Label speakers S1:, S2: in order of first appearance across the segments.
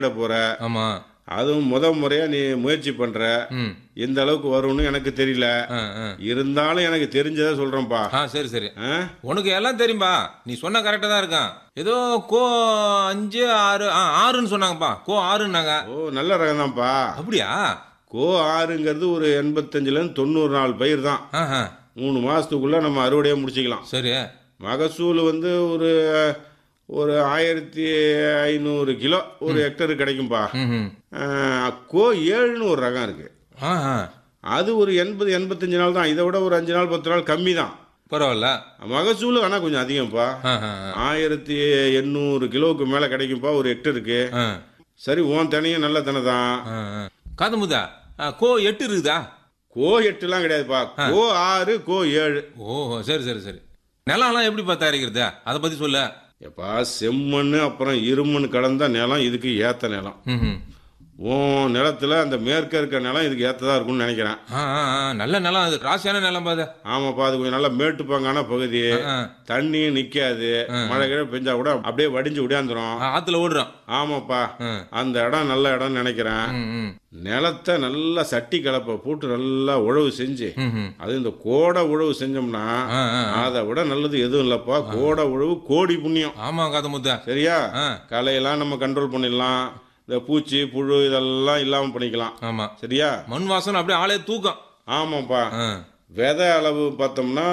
S1: விட போற
S2: ஆமா
S1: அதுவும் முத முறையா நீ முயற்சி பண்ற
S2: ம்
S1: எந்த அளவுக்கு வரும்னு எனக்கு தெரியல
S2: ஆ ஆ
S1: இருந்தாலும் எனக்கு தெரிஞ்சதை சொல்றேன்ப்பா
S2: ஆ சரி சரி
S1: ஆ?
S2: உனக்கு எல்லாம் தெரியும்பா நீ சொன்ன கரெக்டா தான் இருக்கான் ஏதோ கோ அஞ்சு ஆறு ஆ ஆறுன்னு சொன்னாங்கப்பா கோ ஆறுன்னாங்க
S1: ஓ நல்ல ரகம் தான்ப்பா
S2: அப்படியா
S1: கோ ஆறுங்கிறது ஒரு எண்பத்தஞ்சுல இருந்து தொண்ணூறு நாள் பயிர் தான்
S2: ஆஹா
S1: மூணு மாசத்துக்குள்ள நம்ம அறுவடையை முடிச்சுக்கலாம்
S2: சரி
S1: மகசூல் வந்து ஒரு ஒரு ஆயிரத்தி ஐநூறு கிலோ ஒரு ஹெக்டர் கிடைக்கும்பா
S2: ம்
S1: ஆ, கோ ஏழுன்னு ஒரு ரகம் இருக்கு
S2: ஆஹா
S1: அது ஒரு எண்பது எண்பத்தஞ்சு நாள் தான் இதை விட ஒரு அஞ்சு நாள் பத்து நாள் கம்மி தான்
S2: பரவாயில்ல
S1: மகசூல் ஆனால் கொஞ்சம் அதிகம்ப்பா
S2: ஆஹா
S1: ஆயிரத்தி எண்ணூறு கிலோவுக்கு மேலே கிடைக்கும்பா ஒரு ஹெக்டருக்கு
S2: ஆ
S1: சரி உன் தினையும் நல்ல தினை தான்
S2: ஆ ஆ. காதமுதா ஆ, கோ எட்டு இருக்குதா
S1: கோ எட்டுலாம் கிடையாதுப்பா கோ ஆறு கோ ஏழு
S2: ஓஹோ சரி சரி சரி நிலம்லாம் எப்படிப்பா தயாரிக்கிறது அதை பத்தி சொல்லு
S1: எப்பா செம்மண் அப்புறம் இருமண் கலந்த நிலம் இதுக்கு ஏத்த நிலம்
S2: ம்
S1: உன் நிலத்துல அந்த மேற்க இருக்க நிலம் இதுக்கு ஏத்ததா இருக்கும்னு நினைக்கிறேன்
S2: ஆ ஆ ஆ, நல்ல நிலம் அது ராசியான நிலம் பாது
S1: ஆமாப்பா அது கொஞ்சம் நல்லா மேட்டுப்பாங்கான பகுதி
S2: ஆ,
S1: தண்ணியும் நிக்காது மழை கிழ பெஞ்சா கூட அப்படியே வடிஞ்சு விடாந்துரும்
S2: ஆ, ஆத்துல ஓடுறோம்
S1: ஆமாப்பா
S2: ஆ.
S1: அந்த இடம் நல்ல இடம்னு நினைக்கிறேன்
S2: ம் ம்
S1: நிலத்தை நல்லா சட்டி கலப்பை போட்டு நல்லா உழவு செஞ்சு
S2: ம், ம்.
S1: அது இந்த கோடை உழவு செஞ்சோம்னா
S2: ஆ, ஆ.
S1: அதை விட நல்லது எதுவும் இல்லப்பா கோடை உழவு கோடி புண்ணியம்
S2: ஆமா காதமுத்தா
S1: சரியா
S2: ஆ.
S1: களையெல்லாம் நம்ம கண்ட்ரோல் பண்ணிடலாம் இந்த பூச்சி புழு இதெல்லாம் இல்லாம பண்ணிக்கலாம்
S2: ஆமா
S1: சரியா
S2: மண் வாசனை அப்படியே ஆளே தூக்கம்
S1: ஆமாப்பா
S2: ஆ.
S1: விதை அளவு பார்த்தோம்னா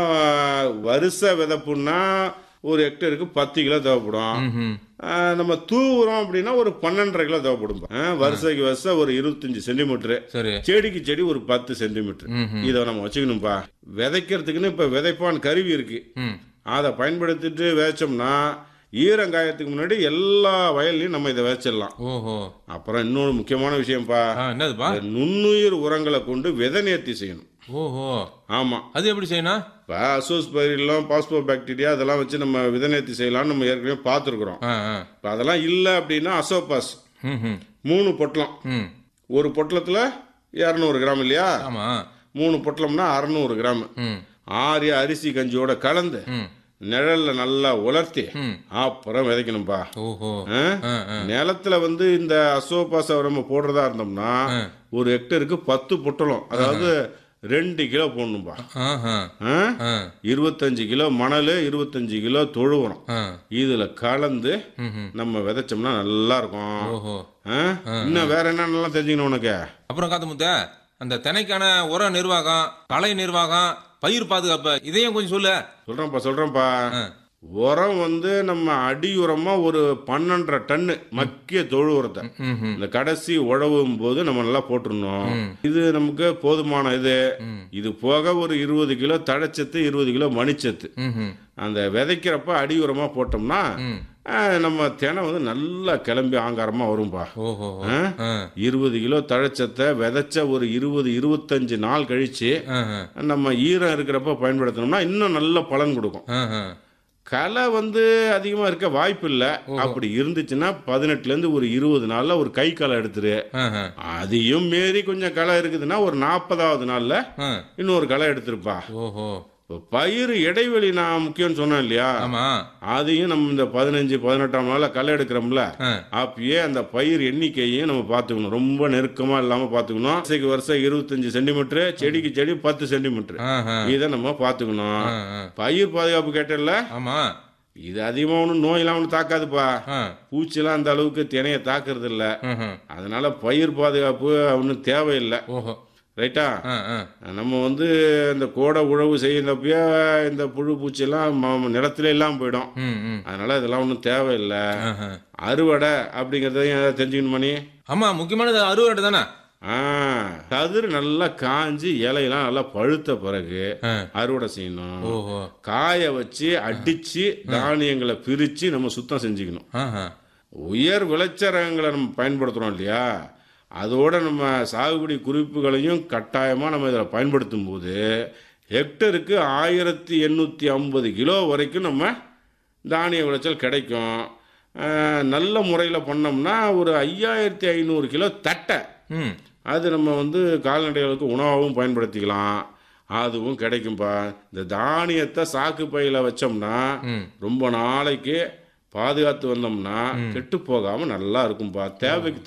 S1: வருஷ விதைப்புன்னா ஒரு ஹெக்டருக்கு பத்து கிலோ தேவைப்படும்
S2: ம், ம்.
S1: ஆ, நம்ம தூவுறோம் அப்படின்னா ஒரு பன்னெண்டரை கிலோ தேவைப்படும் ஆ, வருஷத்துக்கு வருஷம் ஒரு இருபத்தஞ்சு சென்டிமீட்டரு
S2: சரி
S1: செடிக்கு செடி ஒரு பத்து சென்டிமீட்டர்
S2: ம், ம்.
S1: இதை நம்ம வச்சுக்கணும்ப்பா விதைக்கிறதுக்குன்னு இப்ப விதைப்பான் கருவி இருக்கு
S2: ம்
S1: அதை பயன்படுத்திட்டு விதைச்சோம்னா ஈரங்காயத்துக்கு முன்னாடி எல்லா வயல்லையும் நம்ம இதை விதைச்சிடலாம்
S2: ஓஹோ
S1: அப்புறம் இன்னொரு முக்கியமான விஷயம்ப்பா
S2: ஆ என்னதுப்பா
S1: இந்த நுண்ணுயிர் உரங்களை கொண்டு விதை நேர்த்தி செய்யணும்
S2: ஓஹோ
S1: ஆமா
S2: அது எப்படி செய்யணும்
S1: இப்போ அசோஸ் பயிரெல்லாம் பாஸ்போ பாக்டீரியா அதெல்லாம் வச்சு நம்ம விதை நேர்த்தி செய்யலாம்னு நம்ம ஏற்கனவே பார்த்துருக்குறோம்
S2: ஆ ஆ
S1: இப்போ அதெல்லாம் இல்லை அப்படின்னா அசோபாஸ்
S2: ம் ம்
S1: மூணு பொட்டலம்
S2: ம்
S1: ஒரு பொட்டலத்தில் இரநூறு கிராம் இல்லையா
S2: ஆமா
S1: மூணு பொட்டலம்னா அறநூறு கிராம்
S2: ம்
S1: ஆரிய அரிசி கஞ்சியோட கலந்து
S2: ம்
S1: நிழல்ல நல்லா உலர்த்தி
S2: ம்.
S1: அப்புறம் விதைக்கணும்பா
S2: ஓஹோ
S1: ஆ?
S2: ஆ ஆ
S1: நிலத்துல வந்து இந்த அசோபாச நம்ம போடுறதா இருந்தோம்னா ஒரு ஹெக்டருக்கு பத்து பொட்டலம் அதாவது ரெண்டு கிலோ போடணும்பா
S2: ஆஹா
S1: ஆ?
S2: ஆ
S1: இருபத்தஞ்சு கிலோ மணல் இருபத்தஞ்சு கிலோ தொழு உரம்
S2: ஆ
S1: இதுல கலந்து
S2: ம் ம்
S1: நம்ம விதைச்சோம்னா நல்லா இருக்கும்
S2: ஓஹோ
S1: ஆ? இன்னும் வேற என்னென்னலாம் தெரிஞ்சுக்கணும் உனக்கு
S2: அப்புறம் காத்தமுத்த அந்த திணைக்கான உர நிர்வாகம் கலை நிர்வாகம் பயிர் பாதுகாப்பு இதையும் கொஞ்சம் சொல்லு
S1: சொல்றேன்ப்பா சொல்றேன்ப்பா
S2: ஆ.
S1: உரம் வந்து நம்ம அடி உரமா ஒரு பன்னெண்டரை டன்னு மக்கிய தொழு உரத்தை
S2: ம் ம்
S1: இந்த கடைசி உழவும் போது நம்ம நல்லா போட்டுருணும் இது நமக்கு போதுமான இது இது போக ஒரு இருபது கிலோ தழைச்சத்து இருபது கிலோ மணிச்சத்து
S2: ம் ம்
S1: அந்த விதைக்கிறப்ப அடி உரமா போட்டோம்னா
S2: ம்.
S1: ஆ, நம்ம தினை வந்து நல்லா கிளம்பி ஆங்காரமா வரும்பா
S2: ஓஹோ
S1: ஆ?
S2: ஆ
S1: இருபது கிலோ தழைச்சத்தை விதைச்ச ஒரு இருபது இருபத்தஞ்சு நாள் கழிச்சு
S2: ஆ ஆ
S1: நம்ம ஈரம் இருக்கிறப்ப பயன்படுத்தினோம்னா இன்னும் நல்ல பலன் கொடுக்கும்
S2: ஆ ஆ
S1: களை வந்து அதிகமா இருக்க வாய்ப்பு இல்லை அப்படி இருந்துச்சுன்னா பதினெட்டுல இருந்து ஒரு இருபது நாள்ல ஒரு கை களை எடுத்துரு
S2: ஆஹா.
S1: அதையும் மீறி கொஞ்சம் களை இருக்குதுன்னா ஒரு நாற்பதாவது நாள்ல
S2: ஆ.
S1: இன்னொரு களை எடுத்திருப்பா
S2: ஓஹோ
S1: இப்போ பயிர் இடைவெளி நான் முக்கியம்னு சொன்னேன் இல்லையா
S2: ஆமா
S1: அதையும் நம்ம இந்த பதினஞ்சு பதினெட்டாம் நாள்ல களை எடுக்கிறோம்ல
S2: ஆ.
S1: அப்பயே அந்த பயிர் எண்ணிக்கையும் நம்ம பார்த்துக்கணும் ரொம்ப நெருக்கமா இல்லாம பார்த்துக்கணும் வருஷத்துக்கு வருஷம் இருபத்தஞ்சு சென்டிமீட்டர் செடிக்கு செடி பத்து சென்டிமீட்டர்
S2: ஆஹா.
S1: இதை நம்ம பார்த்துக்கணும்
S2: ஆ, ஆ.
S1: பயிர் பாதுகாப்பு கேட்டல
S2: ஆமா
S1: இது அதிகமாக ஒன்றும் நோயெல்லாம் ஒன்றும் தாக்காதுப்பா
S2: ஆ.
S1: பூச்சிலாம் அந்த அளவுக்கு தினையை தாக்குறது இல்ல
S2: ம்ஹும்.
S1: அதனால பயிர் பாதுகாப்பு ஒன்றும் தேவையில்லை
S2: ஓஹோ
S1: ரைட்டா
S2: ஆ ஆ
S1: நம்ம வந்து இந்த கோடை உழவு செய்யறப்பயே இந்த புழு பூச்சியெல்லாம் ம- நிலத்துல எல்லாம் போயிடும்
S2: ம் ம்
S1: அதனால இதெல்லாம் ஒன்றும் தேவையில்லை
S2: ஆஹா.
S1: அறுவடை அப்படிங்கிறதையும் ஏதாவது தெரிஞ்சுக்கணும் மணி
S2: ஆமா முக்கியமானது அறுவடை தானே
S1: ஆ கதிர் நல்லா காஞ்சி இலையெல்லாம் நல்லா பழுத்த பிறகு
S2: ஆ.
S1: அறுவடை செய்யணும்
S2: ஓஹோ
S1: காய வச்சு அடிச்சு தானியங்களை பிரிச்சு நம்ம சுத்தம் செஞ்சுக்கணும்
S2: ஆஹா.
S1: உயர் விளைச்சரகங்களை நம்ம பயன்படுத்துகிறோம் இல்லையா அதோட நம்ம சாகுபடி குறிப்புகளையும் கட்டாயமாக நம்ம இதில் பயன்படுத்தும் போது ஹெக்டருக்கு ஆயிரத்தி எண்ணூற்றி ஐம்பது கிலோ வரைக்கும் நம்ம தானிய விளைச்சல் கிடைக்கும் அஹ், நல்ல முறையில் பண்ணோம்னா ஒரு ஐயாயிரத்தி ஐநூறு கிலோ தட்டை
S2: ம்
S1: அது நம்ம வந்து கால்நடைகளுக்கு உணவாகவும் பயன்படுத்திக்கலாம் அதுவும் கிடைக்கும்பா இந்த தானியத்தை சாக்கு பையில் வச்சோம்னா
S2: ம்.
S1: ரொம்ப நாளைக்கு பாதுகாத்து வந்தோம்னா கெட்டு போகாம நல்லா இருக்கும்பா தேவைக்கு